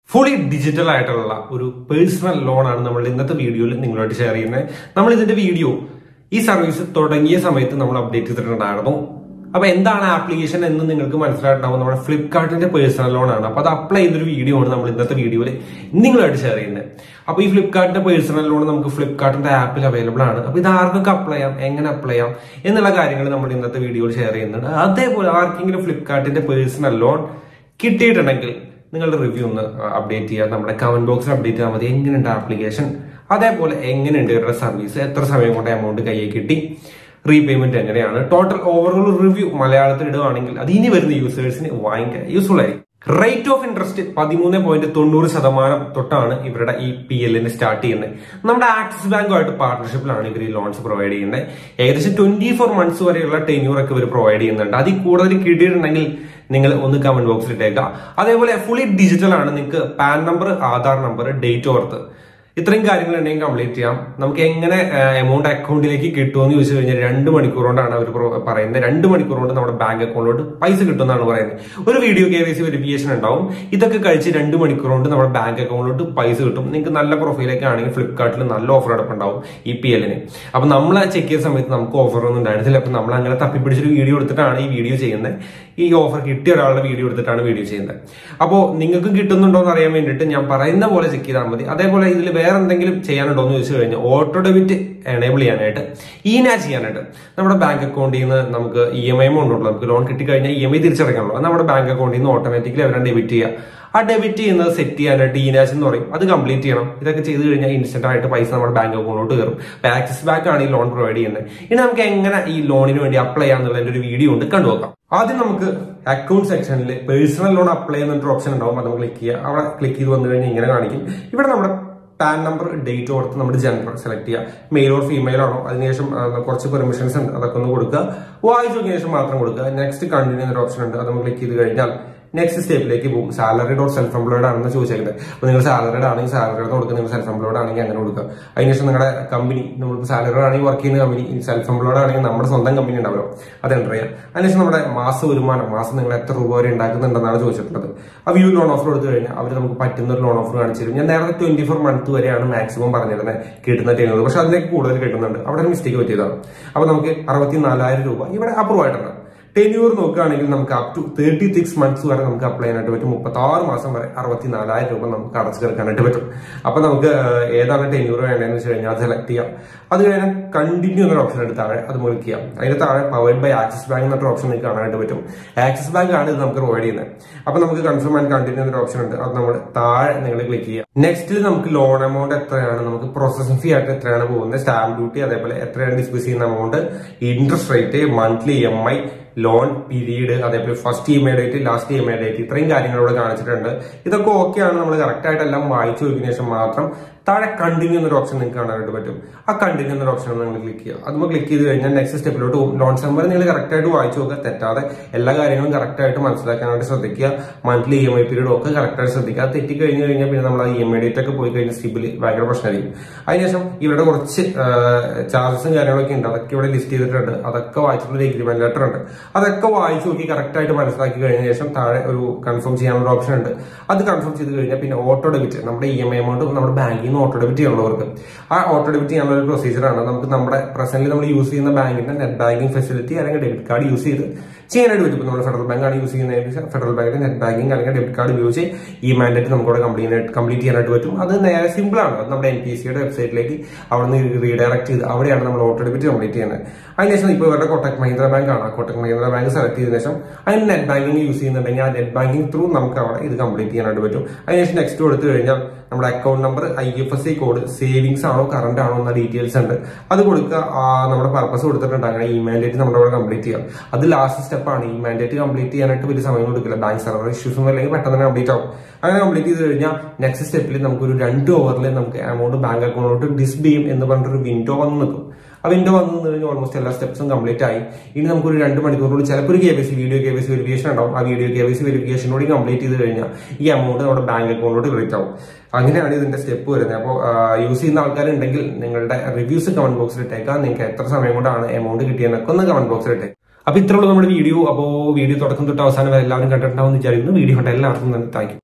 fully digital ആയിട്ടുള്ള ഒരു personal ലോണാണ് നമ്മൾ ഇന്നത്തെ വീഡിയോയിൽ നിങ്ങളായിട്ട് ഷെയർ ചെയ്യുന്നത് നമ്മൾ ഇതിന്റെ വീഡിയോ ഈ സർവീസ് തുടങ്ങിയ സമയത്ത് നമ്മൾ അപ്ഡേറ്റ് ചെയ്തിട്ടുണ്ടായിരുന്നു അപ്പൊ എന്താണ് ആപ്ലിക്കേഷൻ എന്ന് നിങ്ങൾക്ക് മനസ്സിലായിട്ടുണ്ടാവും നമ്മുടെ ഫ്ലിപ്കാർട്ടിന്റെ പേഴ്സണൽ ലോൺ ആണ് അപ്പൊ അത് അപ്ലൈ ചെയ്തൊരു വീഡിയോ ആണ് നമ്മൾ ഇന്നത്തെ വീഡിയോയിൽ നിങ്ങളായിട്ട് ഷെയർ ചെയ്യുന്നത് അപ്പൊ ഈ ഫ്ലിപ്കാർട്ടിന്റെ പേഴ്സണൽ ലോൺ നമുക്ക് ഫ്ലിപ്കാർട്ടിന്റെ ആപ്പിൽ അവൈലബിൾ ആണ് അപ്പൊ ഇത് ആർക്കൊക്കെ അപ്ലൈ ചെയ്യാം എങ്ങനെ അപ്ലൈ ചെയ്യാം എന്നുള്ള കാര്യങ്ങൾ നമ്മൾ ഇന്നത്തെ വീഡിയോയിൽ ഷെയർ ചെയ്യുന്നുണ്ട് അതേപോലെ ആർക്കെങ്കിലും ഫ്ലിപ്കാർട്ടിന്റെ പേഴ്സണൽ ലോൺ കിട്ടിയിട്ടുണ്ടെങ്കിൽ നിങ്ങളുടെ റിവ്യൂ ഒന്ന് അപ്ഡേറ്റ് ചെയ്യുക നമ്മുടെ കമന്റ് ബോക്സിൽ അപ്ഡേറ്റ് ചെയ്താൽ മതി എങ്ങനെയുണ്ട് ആപ്ലിക്കേഷൻ അതേപോലെ എങ്ങനെയുണ്ട് ഇവരുടെ സർവീസ് എത്ര സമയം കൊണ്ട് എമൗണ്ട് കയ്യിൽ കിട്ടി റീപേയ്മെന്റ് എങ്ങനെയാണ് ടോട്ടൽ ഓവറോൾ റിവ്യൂ മലയാളത്തിൽ ഇടുകയാണെങ്കിൽ അത് ഇനി വരുന്ന യൂസേഴ്സിന് ഭയങ്കര യൂസ്ഫുൾ ആയിരിക്കും റേറ്റ് ഓഫ് ഇൻട്രസ്റ്റ് പതിമൂന്ന് പോയിന്റ് തൊണ്ണൂറ് ശതമാനം തൊട്ടാണ് ഇവരുടെ ഈ പി എല്ലിന് സ്റ്റാർട്ട് ചെയ്യുന്നത് നമ്മുടെ ആക്സിസ് ബാങ്കുമായിട്ട് പാർട്ണർഷിപ്പിലാണ് ഇവർ ഈ ലോൺസ് പ്രൊവൈഡ് ചെയ്യുന്നത് ഏകദേശം ട്വന്റി ഫോർ മന്ത്സ് വരെയുള്ള ടെന്യൂർ ഒക്കെ ഇവർ പ്രൊവൈഡ് ചെയ്യുന്നുണ്ട് അതിൽ കൂടുതൽ കിട്ടിയിട്ടുണ്ടെങ്കിൽ നിങ്ങൾ ഒന്ന് കമന്റ് ബോക്സിൽ ഇട്ടേക്കുക അതേപോലെ ഫുള്ളി ഡിജിറ്റൽ ആണ് നിങ്ങൾക്ക് PAN number Aadhaar number date of birth ഇത്രയും കാര്യങ്ങൾ ഉണ്ടെങ്കിൽ കംപ്ലീറ്റ് ചെയ്യാം നമുക്ക് എങ്ങനെ എമൗണ്ട് അക്കൗണ്ടിലേക്ക് കിട്ടുമെന്ന് ചോദിച്ചു കഴിഞ്ഞാൽ രണ്ട് മണിക്കൂർ കൊണ്ടാണ് അവർ പറയുന്നത് രണ്ട് മണിക്കൂർ കൊണ്ട് നമ്മുടെ ബാങ്ക് അക്കൗണ്ടിലോട്ട് പൈസ കിട്ടുമെന്നാണ് പറയുന്നത് ഒരു video K Y C verification ഉണ്ടാവും ഇതൊക്കെ കഴിച്ച് രണ്ട് മണിക്കൂർ കൊണ്ട് നമ്മുടെ ബാങ്ക് അക്കൗണ്ടിലോട്ട് പൈസ കിട്ടും നിങ്ങൾക്ക് നല്ല പ്രൊഫൈലൊക്കെ ആണെങ്കിൽ ഫ്ലിപ്കാർട്ടിൽ നല്ല ഓഫർ അടപ്പുണ്ടാവും ഈ പി എല്ലിന് അപ്പൊ നമ്മൾ ചെക്ക് ചെയ്ത സമയത്ത് നമുക്ക് ഓഫർ ഒന്നും ഉണ്ടായിരുന്നില്ല അപ്പൊ നമ്മൾ അങ്ങനെ തപ്പിപ്പിടിച്ചൊരു വീഡിയോ എടുത്തിട്ടാണ് ഈ വീഡിയോ ചെയ്യുന്നത് ഈ ഓഫർ കിട്ടിയ ഒരാളുടെ വീഡിയോ എടുത്തിട്ടാണ് വീഡിയോ ചെയ്യുന്നത് അപ്പോൾ നിങ്ങൾക്കും കിട്ടുന്നുണ്ടോ എന്ന് അറിയാൻ വേണ്ടിയിട്ട് ഞാൻ പറയുന്ന പോലെ ചെക്ക് ചെയ്താൽ മതി അതേപോലെ ഇതിൽ വേറെ എന്തെങ്കിലും ചെയ്യാനുണ്ടോ എന്ന് ചോദിച്ചു കഴിഞ്ഞാൽ ഓട്ടോ ഡെബിറ്റ് എനേബിൾ ചെയ്യാനായിട്ട് ഈനാ ചെയ്യാനായിട്ട് നമ്മുടെ ബാങ്ക് അക്കൗണ്ടിൽ നിന്ന് നമുക്ക് ഇ എം ഐ എമൗണ്ട് ഉള്ളൂ നമുക്ക് ലോൺ കിട്ടിക്കഴിഞ്ഞാൽ ഇ എം ഐ തിരിച്ചടയ്ക്കാനുള്ളൂ അത് നമ്മുടെ ബാങ്ക് അക്കൗണ്ടിൽ നിന്ന് ഓട്ടോമാറ്റിക്കലി അവരെ ഡെബിറ്റ് ചെയ്യുക ആ ഡെബിറ്റ് ചെയ്യുന്നത് സെറ്റ് ചെയ്യാനായിട്ട് ഈനാച്ച് എന്ന് പറയും അത് കംപ്ലീറ്റ് ചെയ്യണം ഇതൊക്കെ ചെയ്ത് കഴിഞ്ഞാൽ ഇൻസ്റ്റന്റ് ആയിട്ട് പൈസ നമ്മുടെ ബാങ്ക് അക്കൗണ്ടിലോട്ട് കയറും ആക്സിസ് ബാങ്ക് ആണ് ഈ ലോൺ പ്രൊവൈഡ് ചെയ്യുന്നത് ഇനി നമുക്ക് എങ്ങനെ ഈ ലോണിന് വേണ്ടി അപ്ലൈ ചെയ്യാന്നുള്ളതിന്റെ ഒരു വീഡിയോ ഉണ്ട് കണ്ടുനോക്കാം ആദ്യം നമുക്ക് അക്കൗണ്ട് സെക്ഷനിൽ പേഴ്സണൽ ലോൺ അപ്ലൈ ചെയ്യുന്ന ഓപ്ഷൻ ഉണ്ടാവും അത് നമ്മൾ ക്ലിക്ക് ചെയ്യുക അവിടെ ക്ലിക്ക് ചെയ്ത് വന്നു കഴിഞ്ഞാൽ ഇങ്ങനെ കാണിക്കും ഇവിടെ നമ്മുടെ പാൻ നമ്പർ ഡേറ്റ് ഓർത്ത് നമ്മുടെ ജെൻഡർ സെലക്ട് ചെയ്യുക മെയിൽ ഓർ ഫീമെയിൽ ആണോ അതിനുശേഷം കുറച്ച് പെർമിഷൻസ് ഉണ്ട് അതൊക്കെ ഒന്ന് കൊടുക്കുക വായിച്ചു നോക്കിയ ശേഷം മാത്രം കൊടുക്കുക നെക്സ്റ്റ് കണ്ടിന്യൂ എന്നൊരു ഓപ്ഷൻ ഉണ്ട് അത് നമ്മൾ ക്ലിക്ക് ചെയ്ത് കഴിഞ്ഞാൽ നെക്സ്റ്റ് സ്റ്റെപ്പിലേക്ക് പോകും സാലറി ഡോട്ട് സെൽഫ് എംപ്ലോയിഡ് ആണെന്ന് ചോദിച്ചേക്കുന്നത് അപ്പോൾ നിങ്ങൾ സാലറിഡ് ആണെങ്കിൽ സാലറി കൊടുക്കുക നിങ്ങൾ സെൽഫ് എംപ്ലോയിഡ് ആണെങ്കിൽ അങ്ങനെ കൊടുക്കുക അതിനുശേഷം നിങ്ങളുടെ കമ്പനി നമ്മളിപ്പോൾ സാലറി ആണെങ്കിൽ വർക്ക് ചെയ്യുന്ന കമ്പനി സെൽഫ് എംപ്ലോയിഡ് ആണെങ്കിൽ നമ്മുടെ സ്വന്തം കമ്പനി ഉണ്ടാവുമല്ലോ അത് എൻ്റർ ചെയ്യാം അതിനുശേഷം നമ്മുടെ മാസ വരുമാനം മാസം നിങ്ങൾ എത്ര രൂപ വരെ ഉണ്ടാക്കുന്നുണ്ടെന്നാണ് ചോദിച്ചിട്ടുള്ളത് ആ വ്യൂ ലോൺ ഓഫർ കൊടുത്തു കഴിഞ്ഞാൽ അവർ നമുക്ക് പറ്റുന്ന ഒരു ലോൺ ഓഫർ കാണിച്ചു തരും ഞാൻ നേരത്തെ ട്വന്റി ഫോർ മന്ത് വരെയാണ് മാക്സിമം പറഞ്ഞിരുന്നത് കിട്ടുന്ന ചെയ്യുന്നത് പക്ഷെ അതിലേക്ക് കൂടുതൽ കിട്ടുന്നുണ്ട് അവിടെ ഒരു മിസ്റ്റേക്ക് പറ്റിയതാണ് അപ്പോൾ നമുക്ക് അറുപത്തി നാലായിരം രൂപ ഇവിടെ അപ്രൂവ് ആയിട്ടുണ്ട് ടെന്യൂർ നോക്കുകയാണെങ്കിൽ നമുക്ക് up to thirty six months വരെ നമുക്ക് അപ്ലൈ ചെയ്യാനായിട്ട് പറ്റും മുപ്പത്തി ആറ് മാസം വരെ അറുപത്തി നാലായിരം രൂപ നമുക്ക് അടച്ചു തീർക്കാനായിട്ട് പറ്റും അപ്പൊ നമുക്ക് ഏതാണ് ടെന്യൂർ വേണ്ടതെന്ന് വെച്ച് കഴിഞ്ഞാൽ അത് സെലക്ട് ചെയ്യാം അത് കഴിഞ്ഞാൽ കണ്ടിന്യൂ എന്നൊരു ഓപ്ഷൻ എടുത്ത് താഴെ അത് മുറിക്കുക ചെയ്യാം അതിന് താഴെ പവേഡ് ബൈ ആക്സിസ് ബാങ്ക് എന്നൊരു ഓപ്ഷൻ നിങ്ങൾക്ക് കാണാനായിട്ട് പറ്റും ആക്സിസ് ബാങ്ക് ആണ് ഇത് നമുക്ക് പ്രൊവൈഡ് ചെയ്യുന്നത് അപ്പൊ നമുക്ക് കൺഫേം ആൻഡ് കണ്ടിന്യൂ എന്നൊരു ഓപ്ഷൻ ഉണ്ട് അത് നമ്മൾ താഴെ നിങ്ങൾ ക്ലിക്ക് ചെയ്യുക നെക്സ്റ്റിൽ നമുക്ക് ലോൺ എമൗണ്ട് എത്രയാണ് നമുക്ക് പ്രോസസിംഗ് ഫീ ആയിട്ട് എത്രയാണ് പോകുന്നത് സ്റ്റാമ്പ് ഡ്യൂട്ടി അതേപോലെ എത്രയാണ് ഡിസ്പെസ് ചെയ്യുന്ന amount interest rate monthly M I loan period അതേപോലെ first E M I date last E M I date ഇത്രയും കാര്യങ്ങൾ ഇവിടെ കാണിച്ചിട്ടുണ്ട് ഇതൊക്കെ ഓക്കെയാണ് നമ്മൾ കറക്റ്റ് ആയിട്ട് എല്ലാം വായിച്ചു നോക്കിയതിനു ശേഷം മാത്രം താഴെ കണ്ടിന്യൂ എന്നൊരു ഓപ്ഷൻ നിങ്ങൾക്ക് കാണാനായിട്ട് പറ്റും ആ കണ്ടിന്യൂ എന്നൊരു ഓപ്ഷൻ നിങ്ങൾ ക്ലിക്ക് ചെയ്യുക അത് ക്ലിക്ക് ചെയ്ത് കഴിഞ്ഞാൽ നെക്സ്റ്റ് സ്റ്റെപ്പിലോട്ട് പോകും ലോൺ നമ്പർ നിങ്ങൾ കറക്റ്റ് ആയിട്ട് വായിച്ചു നോക്കുക തെറ്റാതെ എല്ലാ കാര്യങ്ങളും കറക്റ്റ് ആയിട്ട് മനസ്സിലാക്കാനായിട്ട് ശ്രദ്ധിക്കുക monthly E M I period ഒക്കെ കറക്റ്റ് ആയിട്ട് ശ്രദ്ധിക്കുക അത് തെറ്റി കഴിഞ്ഞ് കഴിഞ്ഞാൽ പിന്നെ നമ്മൾ ആ ഇ എം ഐ ഡേറ്റ് ഒക്കെ പോയി കഴിഞ്ഞാൽ സിബിൽ ഭയങ്കര പ്രശ്നമായിരിക്കും അതിനുശേഷം ഇവിടെ കുറച്ച് ചാർജസും കാര്യങ്ങളൊക്കെ ഉണ്ട് അതൊക്കെ ഇവിടെ ലിസ്റ്റ് ചെയ്തിട്ടുണ്ട് അതൊക്കെ വായിച്ചിട്ടുള്ള എഗ്രിമെന്റ് ലെറ്റർ ഉണ്ട് അതൊക്കെ വായിച്ചു നോക്കി കറക്റ്റ് ആയിട്ട് മനസ്സിലാക്കി കഴിഞ്ഞ ശേഷം താഴെ ഒരു കൺഫേം ചെയ്യാനുള്ള ഓപ്ഷൻ ഉണ്ട് അത് കൺഫേം ചെയ്ത് കഴിഞ്ഞാൽ പിന്നെ ഓട്ടോ ഡെബിറ്റ് നമ്മുടെ ഇ എം ഐ എമൗണ്ട് നമ്മുടെ ബാങ്കിൽ നിന്ന് ഓട്ടോ ഡെബിറ്റ് ചെയ്യാനുള്ളവർക്ക് ആ ഓട്ടോ ഡെബിറ്റ് ചെയ്യാനുള്ള ഒരു പ്രൊസീജിയറാണ് നമുക്ക് നമ്മുടെ പ്രസന്റിൽ നമ്മൾ യൂസ് ചെയ്യുന്ന ബാങ്കിന്റെ നെറ്റ് ബാങ്കിങ് ഫെസിലിറ്റി അല്ലെങ്കിൽ ഡെബിറ്റ് കാർഡ് യൂസ് ചെയ്ത് ചെയ്യാനായിട്ട് പറ്റും നമ്മൾ ഫെഡറൽ ബാങ്ക് ആണ് യൂസ് ചെയ്യുന്നത് ഫെഡറൽ ബാങ്കിന്റെ നെറ്റ് ബാങ്കിങ് അല്ലെങ്കിൽ ഡെബിറ്റ് കാർഡ് ഉപയോഗിച്ച് ഈ മാൻഡേറ്റ് നമുക്ക് അവിടെ കംപ്ലീറ്റ് കംപ്ലീറ്റ് ചെയ്യാനായിട്ട് പറ്റും അത് നേരെ സിമ്പിൾ ആണ് അത് നമ്മുടെ എൻ പി സിയുടെ വെബ്സൈറ്റിലേക്ക് അവിടെ നിന്ന് റീഡയറക്ട് ചെയ്ത് അവിടെയാണ് നമ്മൾ ഓട്ടോ ഡെബിറ്റ് കംപ്ലീറ്റ് ചെയ്യുന്നത് അതിനുശേഷം ഇപ്പോൾ ഇവരുടെ കൊട്ടക് മഹീന്ദ്ര ബാങ്ക് ആണ് കൊട്ടക് മഹീന്ദ്ര ബാങ്ക് സെലക്ട് ചെയ്തതിനു ശേഷം അതിന് നെറ്റ് ബാങ്കിങ് യൂസ് ചെയ്യുന്നുണ്ടെങ്കിൽ ആ നെറ്റ് ബാങ്കിങ് ത്രൂ നമുക്ക് അവിടെ ഇത് കംപ്ലീറ്റ് ചെയ്യാനായിട്ട് പറ്റും അതിനുശേഷം നെക്സ്റ്റ് കൊടുത്തു കഴിഞ്ഞാൽ നമ്മുടെ account number I F S C code savings ആണോ കറണ്ട് ആണോ എന്ന ഡീറ്റെയിൽസ് ഉണ്ട് അത് കൊടുക്കുക നമ്മുടെ പർപ്പസ് കൊടുത്തിട്ടുണ്ട് അങ്ങനെ ഈ മാൻഡേറ്റ് നമ്മുടെ അവിടെ കംപ്ലീറ്റ് ചെയ്യാം അത് ലാസ്റ്റ് സ്റ്റെപ്പാണ് ഈ മാൻഡേറ്റ് കംപ്ലീറ്റ് ചെയ്യാനായിട്ട് വലിയ സമയം കൊടുക്കില്ല ബാങ്ക് സർവർ ഇഷ്യൂസ് ഒന്നും അല്ലെങ്കിൽ പെട്ടെന്ന് തന്നെ കംപ്ലീറ്റ് ആവും അങ്ങനെ കംപ്ലീറ്റ് ചെയ്ത് കഴിഞ്ഞാൽ നെക്സ്റ്റ് സ്റ്റെപ്പിൽ നമുക്കൊരു രണ്ട് ഓവറിൽ നമുക്ക് എമൗണ്ട് ബാങ്ക് അക്കൗണ്ടിലോട്ട് ഡിസ്ബ് ചെയ്യും എന്ന് പറഞ്ഞിട്ടൊരു വിൻഡോ വന്ന് നിൽക്കും ആ വിൻഡോ വന്നു കഴിഞ്ഞാൽ ഓൾമോസ്റ്റ് എല്ലാ സ്റ്റെപ്സും കംപ്ലീറ്റ് ആയി ഇനി നമുക്കൊരു രണ്ട് മണിക്കൂറിനുള്ളിൽ ചിലപ്പോൾ ഒരു K Y C video K Y C verification ഉണ്ടാവും ആ വീഡിയോ കെ വൈ സി വെരിഫിക്കേഷനോട് കംപ്ലീറ്റ് ചെയ്ത് കഴിഞ്ഞാൽ ഈ എമൗണ്ട് നമ്മുടെ ബാങ്ക് അക്കൗണ്ടിലോട്ട് ക്രെഡിറ്റ് ആവും അങ്ങനെയാണ് ഇതിന്റെ സ്റ്റെപ്പ് വരുന്നത് അപ്പോൾ യൂസ് ചെയ്യുന്ന ആൾക്കാരുണ്ടെങ്കിൽ നിങ്ങളുടെ റിവ്യൂസ് കമന്റ് ബോക്സിൽ ഇട്ടേക്കാം നിങ്ങൾക്ക് എത്ര സമയം കൊണ്ടാണ് എമൗണ്ട് കിട്ടിയെന്നൊക്കെ ഒന്ന് കമന്റ് ബോക്സിൽ ഇട്ടേക്കാം അപ്പൊ ഇത്രയുള്ള നമ്മുടെ വീഡിയോ അപ്പോൾ വീഡിയോ തുടക്കം തൊട്ട് അവസാനം വരെ എല്ലാവരും കണ്ടിട്ടുണ്ടാവും എന്ന് വിചാരിക്കുന്നു വീഡിയോ കണ്ട എല്ലാവർക്കും തന്നെ താങ്ക്